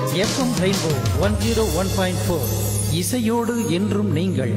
FM rainbow one zero one point four இசையோடு என்றும் நீங்கள்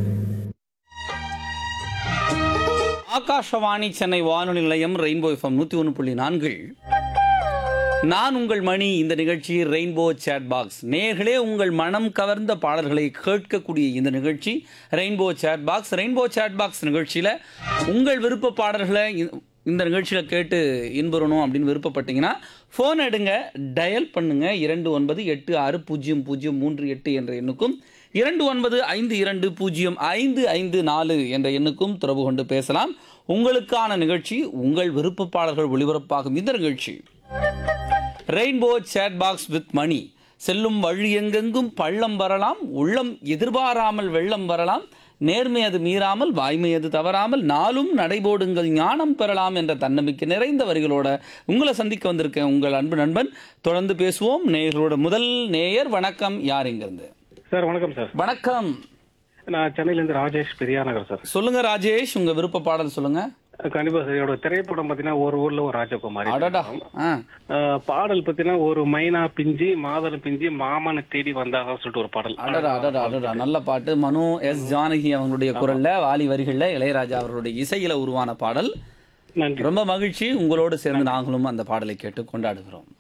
ஆகாஷவாணி சென்னை வானொலி நிலையம் ரெயின்போ எஃப்எம் நூற்றி ஒன்று புள்ளி நான்கில் நான் உங்கள் மணி இந்த நிகழ்ச்சி ரெயின்போ சேட் பாக்ஸ் நேர்களே உங்கள் மனம் கவர்ந்த பாடல்களை கேட்கக்கூடிய இந்த நிகழ்ச்சி rainbow chat box rainbow chat box நிகழ்ச்சியில் உங்கள் விருப்ப பாடல்களை இ- இந்த நிகழ்ச்சியில் கேட்டு இன்புறணும் அப்படின்னு விருப்பப்பட்டீங்கன்னா ஃபோன் எடுங்க டயல் பண்ணுங்க இரண்டு ஒன்பது எட்டு ஆறு பூஜ்ஜியம் பூஜ்ஜியம் மூன்று எட்டு என்ற எண்ணுக்கும் இரண்டு ஒன்பது ஐந்து இரண்டு பூஜ்ஜியம் ஐந்து ஐந்து நாலு என்ற எண்ணுக்கும் தொடர்பு கொண்டு பேசலாம் உங்களுக்கான நிகழ்ச்சி உங்கள் விருப்ப பாடல்கள் ஒளிபரப்பாகும் இந்த நிகழ்ச்சி rainbow chat box with Mani செல்லும் வழி எங்கெங்கும் பள்ளம் வரலாம் உள்ளம் எதிர்பாராமல் வெள்ளம் வரலாம் நேர்மை அது மீறாமல் வாய்மை அது தவறாமல் நாளும் நடைபோடுங்கள் ஞானம் பெறலாம் என்ற தன்னம்பிக்கை நிறைந்த வரிகளோட உங்களை சந்திக்க வந்திருக்கேன் உங்கள் அன்பு நண்பன் தொடர்ந்து பேசுவோம் நேயர்களோட முதல் நேயர் வணக்கம் யார் இங்கிருந்து சார் வணக்கம் சார் வணக்கம் நான் சென்னையிலேருந்து ராஜேஷ் பெரியாநகர் சார் சொல்லுங்க ராஜேஷ் உங்க விருப்ப பாடல் சொல்லுங்க கண்டிப்பா சார் என்னோட திரைப்படம் பார்த்தீங்கன்னா ஒரு ஊர்ல ஒரு ராஜகுமாரி அடடா ஆ அஹ், பாடல் பார்த்தீங்கன்னா ஒரு மைனா பிஞ்சி மாதள பிஞ்சி மாமனை தேடி வந்தாங்க சொல்லிட்டு ஒரு பாடல் அடடா அடடா அடடா நல்ல பாட்டு மனு எஸ் ஜானகி அவங்களுடைய குரல்ல வாலி வரிகள்ல இளையராஜா அவர்களுடைய இசையில உருவான பாடல் நன்றி ரொம்ப மகிழ்ச்சி உங்களோடு சேர்ந்து நாங்களும் அந்த பாடலை கேட்டு கொண்டாடுகிறோம்